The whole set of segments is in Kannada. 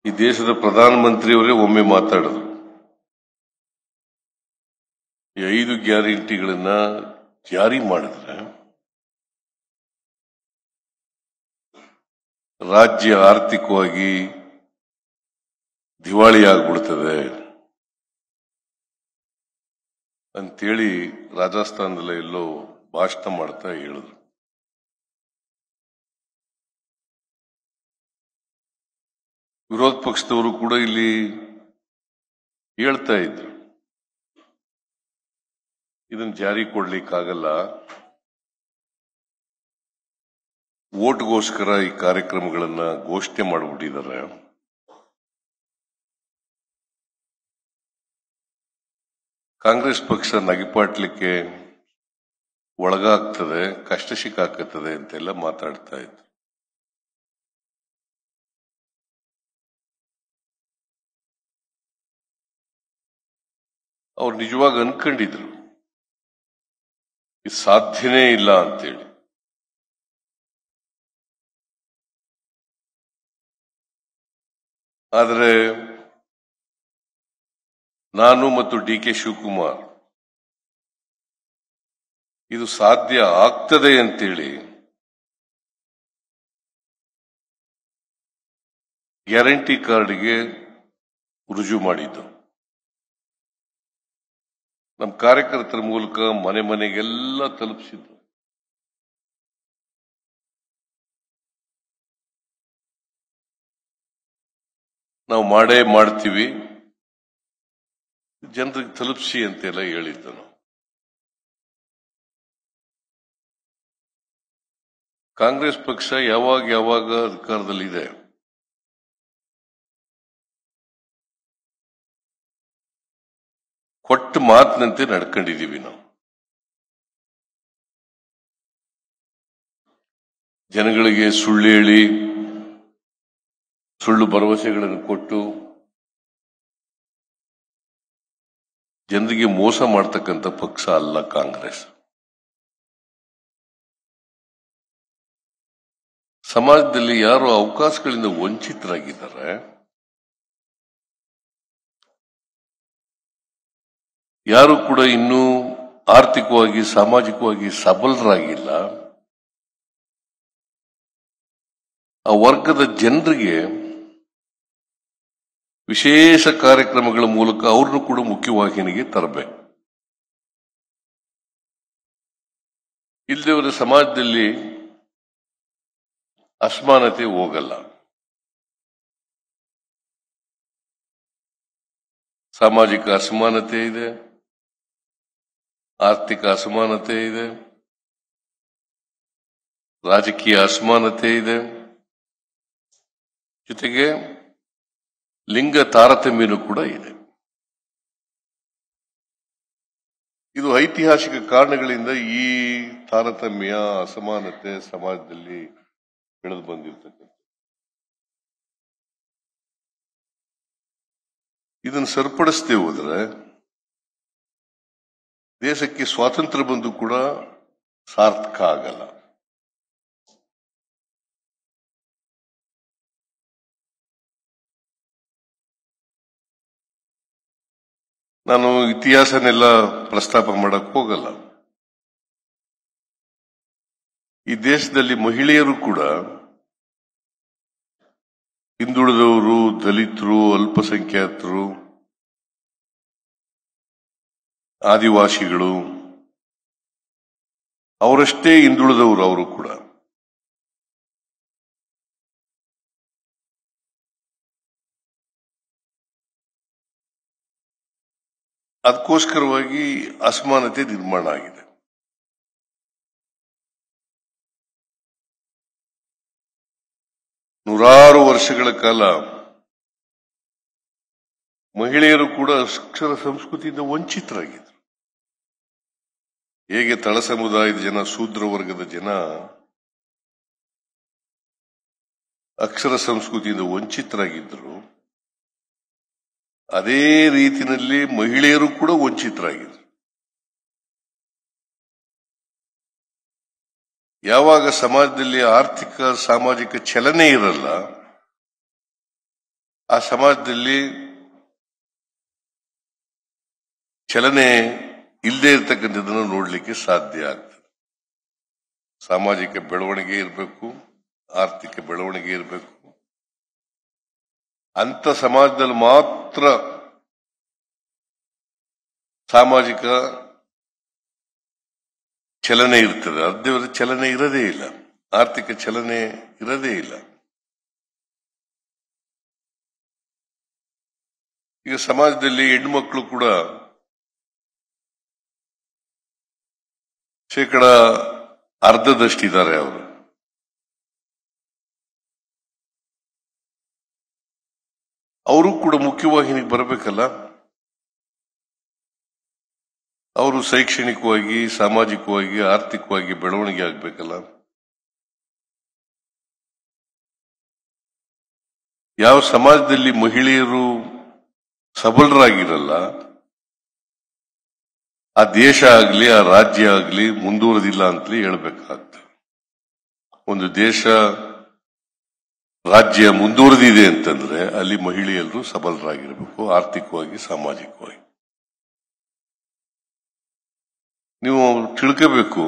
ಈ ದೇಶದ ಪ್ರಧಾನಮಂತ್ರಿಯವರೇ ಒಮ್ಮೆ ಮಾತಾಡಿದ್ರು ಈ ಐದು ಗ್ಯಾರಂಟಿಗಳನ್ನ ಜಾರಿ ಮಾಡಿದ್ರೆ ರಾಜ್ಯ ಆರ್ಥಿಕವಾಗಿ ದಿವಾಳಿ ಆಗ್ಬಿಡ್ತದೆ ಅಂತೇಳಿ ರಾಜಸ್ಥಾನದಲ್ಲ ಎಲ್ಲೋ ಭಾಷಣ ಮಾಡ್ತಾ ಹೇಳಿದ್ರು ವಿರೋಧ ಪಕ್ಷದವರು ಕೂಡ ಇಲ್ಲಿ ಹೇಳ್ತಾ ಇದ್ರು ಇದನ್ನ ಜಾರಿ ಕೊಡ್ಲಿಕ್ಕಾಗಲ್ಲ ಓಟ್ಗೋಸ್ಕರ ಈ ಕಾರ್ಯಕ್ರಮಗಳನ್ನ ಘೋಷಣೆ ಮಾಡಿಬಿಟ್ಟಿದ್ದಾರೆ ಕಾಂಗ್ರೆಸ್ ಪಕ್ಷ ನಗಿಪಾಟ್ಲಿಕ್ಕೆ ಒಳಗಾಗ್ತದೆ ಕಷ್ಟ ಸಿಕ್ಕಾಗ್ತದೆ ಅಂತೆಲ್ಲ ಮಾತಾಡ್ತಾ ಇದ್ರು ಅವ್ರು ನಿಜವಾಗಿ ಅನ್ಕೊಂಡಿದ್ರು ಇದು ಸಾಧ್ಯನೇ ಇಲ್ಲ ಅಂತೇಳಿ ಆದರೆ ನಾನು ಮತ್ತು ಡಿ ಕೆ ಶಿವಕುಮಾರ್ ಇದು ಸಾಧ್ಯ ಆಗ್ತದೆ ಅಂತೇಳಿ ಗ್ಯಾರಂಟಿ ಕಾರ್ಡ್ಗೆ ರುಜು ಮಾಡಿದ್ದು ನಮ್ಮ ಕಾರ್ಯಕರ್ತರ ಮೂಲಕ ಮನೆ ಮನೆಗೆಲ್ಲ ತಲುಪಿಸಿದ್ದು ನಾವು ಮಾಡೇ ಮಾಡ್ತೀವಿ ಜನರಿಗೆ ತಲುಪಿಸಿ ಅಂತೆಲ್ಲ ಹೇಳಿದ್ದು ನಾವು ಕಾಂಗ್ರೆಸ್ ಪಕ್ಷ ಯಾವಾಗ ಯಾವಾಗ ಅಧಿಕಾರದಲ್ಲಿದೆ ಕೊಟ್ಟ ಮಾತಿನಂತೆ ನಡ್ಕೊಂಡಿದ್ದೀವಿ ನಾವು ಜನಗಳಿಗೆ ಸುಳ್ಳು ಹೇಳಿ ಸುಳ್ಳು ಭರವಸೆಗಳನ್ನು ಕೊಟ್ಟು ಜನರಿಗೆ ಮೋಸ ಮಾಡ್ತಕ್ಕಂಥ ಪಕ್ಷ ಅಲ್ಲ ಕಾಂಗ್ರೆಸ್ ಸಮಾಜದಲ್ಲಿ ಯಾರು ಅವಕಾಶಗಳಿಂದ ವಂಚಿತರಾಗಿದ್ದಾರೆ ಯಾರು ಕೂಡ ಇನ್ನೂ ಆರ್ಥಿಕವಾಗಿ ಸಾಮಾಜಿಕವಾಗಿ ಸಬಲರಾಗಿಲ್ಲ ಆ ವರ್ಗದ ಜನರಿಗೆ ವಿಶೇಷ ಕಾರ್ಯಕ್ರಮಗಳ ಮೂಲಕ ಅವ್ರನ್ನು ಕೂಡ ಮುಖ್ಯವಾಹಿನಿಗೆ ತರಬೇಕು ಇಲ್ಲದವರ ಸಮಾಜದಲ್ಲಿ ಅಸಮಾನತೆ ಹೋಗಲ್ಲ ಸಾಮಾಜಿಕ ಅಸಮಾನತೆ ಇದೆ ಆರ್ಥಿಕ ಅಸಮಾನತೆ ಇದೆ ರಾಜಕೀಯ ಅಸಮಾನತೆ ಇದೆ ಜೊತೆಗೆ ಲಿಂಗ ತಾರತಮ್ಯನೂ ಕೂಡ ಇದೆ ಇದು ಐತಿಹಾಸಿಕ ಕಾರಣಗಳಿಂದ ಈ ತಾರತಮ್ಯ ಅಸಮಾನತೆ ಸಮಾಜದಲ್ಲಿ ಬೆಳೆದು ಬಂದಿರ್ತಕ್ಕಂಥ ಇದನ್ನು ಸರಿಪಡಿಸದೆ ಹೋದ್ರೆ ದೇಶಕ್ಕೆ ಸ್ವಾತಂತ್ರ್ಯ ಬಂದು ಕೂಡ ಸಾರ್ಥಕ ಆಗಲ್ಲ ನಾನು ಇತಿಹಾಸನೆಲ್ಲ ಪ್ರಸ್ತಾಪ ಮಾಡಕ್ ಹೋಗಲ್ಲ ಈ ದೇಶದಲ್ಲಿ ಮಹಿಳೆಯರು ಕೂಡ ಹಿಂದುಳಿದವರು ದಲಿತರು ಅಲ್ಪಸಂಖ್ಯಾತರು ಆದಿವಾಸಿಗಳು ಅವರಷ್ಟೇ ಹಿಂದುಳಿದವರು ಅವರು ಕೂಡ ಅದಕ್ಕೋಸ್ಕರವಾಗಿ ಅಸಮಾನತೆ ನಿರ್ಮಾಣ ಆಗಿದೆ ನೂರಾರು ವರ್ಷಗಳ ಕಾಲ ಮಹಿಳೆಯರು ಕೂಡ ಅಕ್ಷರ ಸಂಸ್ಕೃತಿಯಿಂದ ವಂಚಿತರಾಗಿದ್ದರು ಹೇಗೆ ತಳ ಸಮುದಾಯದ ಜನ ಶೂದ್ರ ವರ್ಗದ ಜನ ಅಕ್ಷರ ಸಂಸ್ಕೃತಿಯಿಂದ ವಂಚಿತರಾಗಿದ್ದರು ಅದೇ ರೀತಿಯಲ್ಲಿ ಮಹಿಳೆಯರು ಕೂಡ ವಂಚಿತರಾಗಿದ್ರು ಯಾವಾಗ ಸಮಾಜದಲ್ಲಿ ಆರ್ಥಿಕ ಸಾಮಾಜಿಕ ಚಲನೆ ಇರಲ್ಲ ಆ ಸಮಾಜದಲ್ಲಿ ಚಲನೆ ಇಲ್ಲದೆ ಇರತಕ್ಕಂಥದ್ದನ್ನು ನೋಡ್ಲಿಕ್ಕೆ ಸಾಧ್ಯ ಆಗ್ತದೆ ಸಾಮಾಜಿಕ ಬೆಳವಣಿಗೆ ಇರಬೇಕು ಆರ್ಥಿಕ ಬೆಳವಣಿಗೆ ಇರಬೇಕು ಅಂತ ಸಮಾಜದಲ್ಲಿ ಮಾತ್ರ ಸಾಮಾಜಿಕ ಚಲನೆ ಇರ್ತದೆ ಅದೇ ಚಲನೆ ಇರದೇ ಇಲ್ಲ ಆರ್ಥಿಕ ಚಲನೆ ಇರದೇ ಇಲ್ಲ ಈಗ ಸಮಾಜದಲ್ಲಿ ಹೆಣ್ಮಕ್ಳು ಕೂಡ ಶೇಕಡ ಅರ್ಧದಷ್ಟಿದ್ದಾರೆ ಅವರು ಅವರು ಕೂಡ ಮುಖ್ಯವಾಹಿನಿಗೆ ಬರಬೇಕಲ್ಲ ಅವರು ಶೈಕ್ಷಣಿಕವಾಗಿ ಸಾಮಾಜಿಕವಾಗಿ ಆರ್ಥಿಕವಾಗಿ ಬೆಳವಣಿಗೆ ಆಗ್ಬೇಕಲ್ಲ ಯಾವ ಸಮಾಜದಲ್ಲಿ ಮಹಿಳೆಯರು ಸಬಲರಾಗಿರಲ್ಲ ಆ ದೇಶ ಆಗ್ಲಿ ಆ ರಾಜ್ಯ ಆಗ್ಲಿ ಮುಂದುವರೆದಿಲ್ಲ ಅಂತಲೇ ಹೇಳ್ಬೇಕಾಗ್ತದೆ ಒಂದು ದೇಶ ರಾಜ್ಯ ಮುಂದುವರೆದಿದೆ ಅಂತಂದ್ರೆ ಅಲ್ಲಿ ಮಹಿಳೆಯರು ಸಬಲರಾಗಿರಬೇಕು ಆರ್ಥಿಕವಾಗಿ ಸಾಮಾಜಿಕವಾಗಿ ನೀವು ತಿಳ್ಕೋಬೇಕು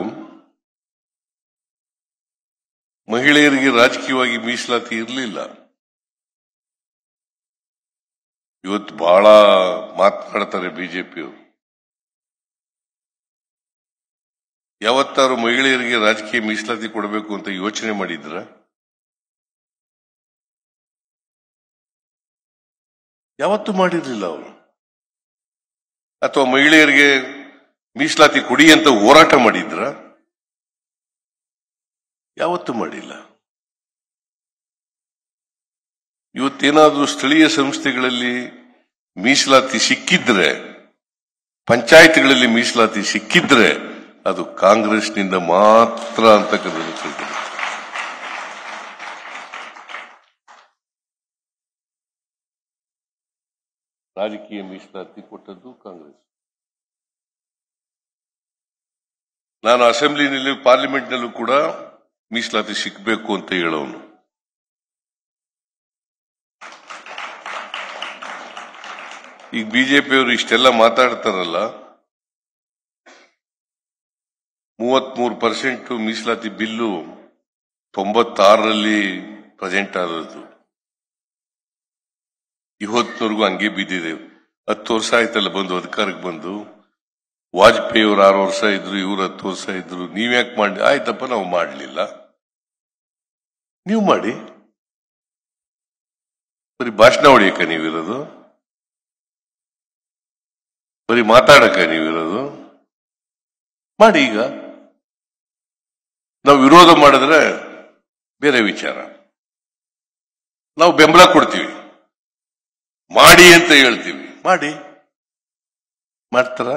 ಮಹಿಳೆಯರಿಗೆ ರಾಜಕೀಯವಾಗಿ ಮೀಸಲಾತಿ ಇರಲಿಲ್ಲ ಇವತ್ತು ಬಹಳ ಮಾತನಾಡ್ತಾರೆ ಬಿಜೆಪಿಯವರು ಯಾವತ್ತಾರು ಮಹಿಳೆಯರಿಗೆ ರಾಜಕೀಯ ಮೀಸಲಾತಿ ಕೊಡಬೇಕು ಅಂತ ಯೋಚನೆ ಮಾಡಿದ್ರ ಯಾವತ್ತೂ ಮಾಡಿರ್ಲಿಲ್ಲ ಅವರು ಅಥವಾ ಮಹಿಳೆಯರಿಗೆ ಮೀಸಲಾತಿ ಕೊಡಿ ಅಂತ ಹೋರಾಟ ಮಾಡಿದ್ರ ಯಾವತ್ತೂ ಮಾಡಿಲ್ಲ ಇವತ್ತೇನಾದ್ರೂ ಸ್ಥಳೀಯ ಸಂಸ್ಥೆಗಳಲ್ಲಿ ಮೀಸಲಾತಿ ಸಿಕ್ಕಿದ್ರೆ ಪಂಚಾಯತ್ಗಳಲ್ಲಿ ಮೀಸಲಾತಿ ಸಿಕ್ಕಿದ್ರೆ ಅದು ಕಾಂಗ್ರೆಸ್ನಿಂದ ಮಾತ್ರ ಅಂತಕ್ಕಂಥದ್ದು ತಿಳ್ಕೊಳ್ಳಿ ರಾಜಕೀಯ ಮೀಸಲಾತಿ ಕೊಟ್ಟದ್ದು ಕಾಂಗ್ರೆಸ್ ನಾನು ಅಸೆಂಬ್ಲಿನಲ್ಲಿ ಪಾರ್ಲಿಮೆಂಟ್ನಲ್ಲೂ ಕೂಡ ಮೀಸಲಾತಿ ಸಿಕ್ಕಬೇಕು ಅಂತ ಹೇಳೋನು ಈಗ ಬಿಜೆಪಿಯವರು ಇಷ್ಟೆಲ್ಲ ಮಾತಾಡ್ತಾರಲ್ಲ ಮೂವತ್ಮೂರು ಪರ್ಸೆಂಟ್ ಮೀಸಲಾತಿ ಬಿಲ್ಲು ತೊಂಬತ್ತಾರರಲ್ಲಿ ಪ್ರೆಸೆಂಟ್ ಆದದ್ದು ಇವತ್ತಿನವರೆಗೂ ಹಂಗೆ ಬಿದ್ದಿದೆ ಹತ್ತು ವರ್ಷ ಆಯ್ತಲ್ಲ ಬಂದು ಅಧಿಕಾರಕ್ಕೆ ಬಂದು ವಾಜಪೇಯಿ ಅವರು ಆರು ವರ್ಷ ಇದ್ರು ಇವ್ರು ಹತ್ತು ವರ್ಷ ಇದ್ರು ನೀವ್ಯಾಕೆ ಮಾಡಿ ಆಯ್ತಪ್ಪ ನಾವು ಮಾಡಲಿಲ್ಲ ನೀವು ಮಾಡಿ ಬರೀ ಭಾಷಣ ಹೊಡಿಯಕ್ಕ ನೀವಿರೋದು ಬರೀ ಮಾತಾಡಕ ನೀವಿರೋದು ಮಾಡಿ ಈಗ ನಾವು ವಿರೋಧ ಮಾಡಿದ್ರೆ ಬೇರೆ ವಿಚಾರ ನಾವು ಬೆಂಬಲ ಕೊಡ್ತೀವಿ ಮಾಡಿ ಅಂತ ಹೇಳ್ತೀವಿ ಮಾಡಿ ಮಾಡ್ತಾರ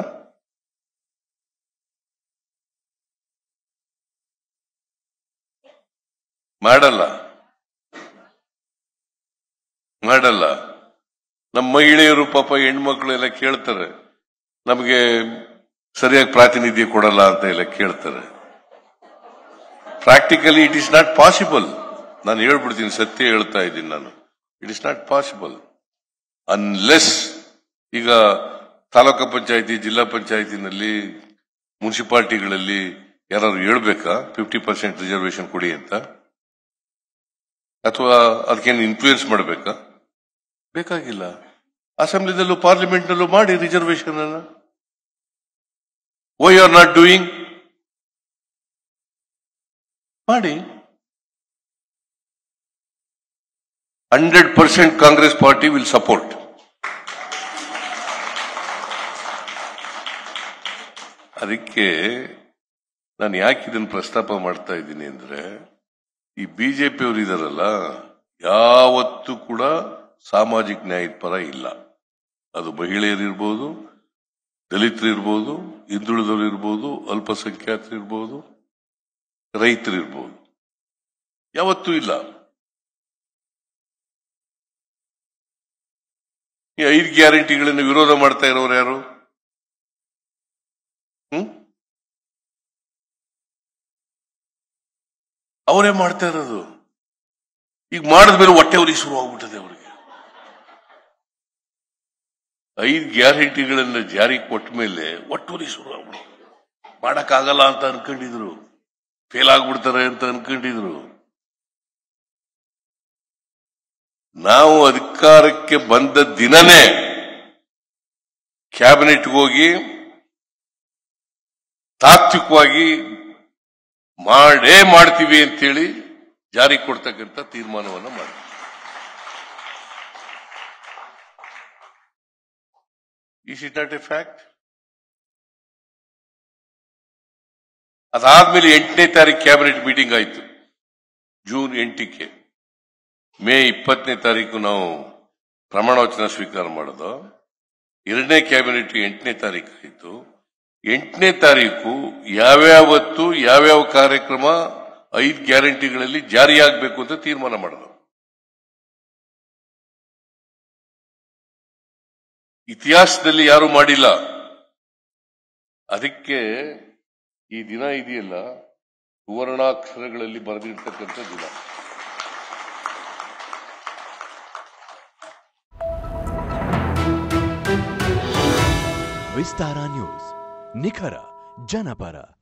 ಮಾಡಲ್ಲ ಮಾಡಲ್ಲ ನಮ್ಮ ಮಹಿಳೆಯರು ಪಾಪ ಹೆಣ್ಮಕ್ಳು ಎಲ್ಲ ಕೇಳ್ತಾರೆ ನಮಗೆ ಸರಿಯಾಗಿ ಪ್ರಾತಿನಿಧ್ಯ ಕೊಡಲ್ಲ ಅಂತ ಎಲ್ಲ ಕೇಳ್ತಾರೆ practically it is not possible ನಾನು ಹೇಳ್ಬಿಡ್ತೀನಿ ಸತ್ಯ ಹೇಳ್ತಾ ಇದ್ದೀನಿ ನಾನು it is not possible unless ಈಗ ತಾಲೂಕು ಪಂಚಾಯತಿ ಜಿಲ್ಲಾ ಪಂಚಾಯತಿನಲ್ಲಿ ಮುನ್ಸಿಪಾಲಿಟಿಗಳಲ್ಲಿ ಯಾರು ಹೇಳ್ಬೇಕಾ ಫಿಫ್ಟಿ ಪರ್ಸೆಂಟ್ ರಿಸರ್ವೇಶನ್ ಕೊಡಿ ಅಂತ ಅಥವಾ ಅದಕ್ಕೇನು ಇನ್ಫ್ಲೂಯೆನ್ಸ್ ಮಾಡಬೇಕಾ ಬೇಕಾಗಿಲ್ಲ ಅಸೆಂಬ್ಲಿದಲ್ಲೂ ಪಾರ್ಲಿಮೆಂಟ್ನಲ್ಲೂ ಮಾಡಿ ರಿಸರ್ವೇಶನ್ ಅನ್ನ ವೈ ಆರ್ ನಾಟ್ ಡೂಯಿಂಗ್ ಮಾಡಿ hundred percent Congress party will support ಅದಕ್ಕೆ ನಾನು ಯಾಕೆ ಇದನ್ನು ಪ್ರಸ್ತಾಪ ಮಾಡ್ತಾ ಇದ್ದೀನಿ ಅಂದ್ರೆ ಈ ಬಿಜೆಪಿ ಅವರು ಇದಾರಲ್ಲ ಯಾವತ್ತೂ ಕೂಡ ಸಾಮಾಜಿಕ ನ್ಯಾಯದ ಪರ ಇಲ್ಲ ಅದು ಮಹಿಳೆಯರಿರ್ಬೋದು ದಲಿತರಿರ್ಬೋದು ಹಿಂದುಳಿದವರು ಇರ್ಬೋದು ಅಲ್ಪಸಂಖ್ಯಾತರು ಇರ್ಬೋದು ರೈತರಿರ್ಬೋದು ಯಾವತ್ತೂ ಇಲ್ಲ ಈ ಐದು ಗ್ಯಾರಂಟಿಗಳನ್ನು ವಿರೋಧ ಮಾಡ್ತಾ ಇರೋರು ಯಾರು ಹ್ಮ್ ಅವರೇ ಮಾಡ್ತಾ ಇರೋದು ಈಗ ಮಾಡಿದ್ಮೇಲೆ ಹೊಟ್ಟೆ ಅವ್ರಿಗೆ ಶುರು ಆಗ್ಬಿಟ್ಟದೆ ಅವರಿಗೆ ಐದು ಗ್ಯಾರಂಟಿಗಳನ್ನ ಜಾರಿ ಕೊಟ್ಟ ಮೇಲೆ ಒಟ್ಟೂರಿ ಶುರು ಆಗ್ಬಿಡು ಮಾಡಕ್ಕಾಗಲ್ಲ ಅಂತ ಅನ್ಕೊಂಡಿದ್ರು ಫೇಲ್ ಆಗ್ಬಿಡ್ತಾರೆ ಅಂತ ಅನ್ಕೊಂಡಿದ್ರು ನಾವು ಅಧಿಕಾರಕ್ಕೆ ಬಂದ ದಿನನೇ ಕ್ಯಾಬಿನೆಟ್ಗೆ ಹೋಗಿ ತಾತ್ವಿಕವಾಗಿ ಮಾಡೇ ಮಾಡ್ತೀವಿ ಅಂತೇಳಿ ಜಾರಿ ಕೊಡ್ತಕ್ಕಂಥ ತೀರ್ಮಾನವನ್ನ ಮಾಡಿ is it not a fact ಅದಾದ್ಮೇಲೆ ಎಂಟನೇ ತಾರೀಕು ಕ್ಯಾಬಿನೆಟ್ ಮೀಟಿಂಗ್ ಆಯ್ತು ಜೂನ್ ಎಂಟಕ್ಕೆ ಮೇ ಇಪ್ಪತ್ತನೇ ತಾರೀಕು ನಾವು ಪ್ರಮಾಣ ವಚನ ಸ್ವೀಕಾರ ಮಾಡೋದು ಎರಡನೇ ಕ್ಯಾಬಿನೆಟ್ ಎಂಟನೇ ತಾರೀಕು ಆಯಿತು ಎಂಟನೇ ತಾರೀಕು ಯಾವ್ಯಾವತ್ತು ಯಾವ್ಯಾವ ಕಾರ್ಯಕ್ರಮ ಐದು ಗ್ಯಾರಂಟಿಗಳಲ್ಲಿ ಜಾರಿಯಾಗಬೇಕು ಅಂತ ತೀರ್ಮಾನ ಮಾಡೋದು ಇತಿಹಾಸದಲ್ಲಿ ಯಾರು ಮಾಡಿಲ್ಲ ಅದಕ್ಕೆ ಈ ದಿನ ಇದೆಯಲ್ಲ ಸುವರ್ಣಾಕ್ಷರಗಳಲ್ಲಿ ಬರೆದಿರ್ತಕ್ಕಂಥ ದಿನ ವಿಸ್ತಾರ ನ್ಯೂಸ್ ನಿಖರ ಜನಪರ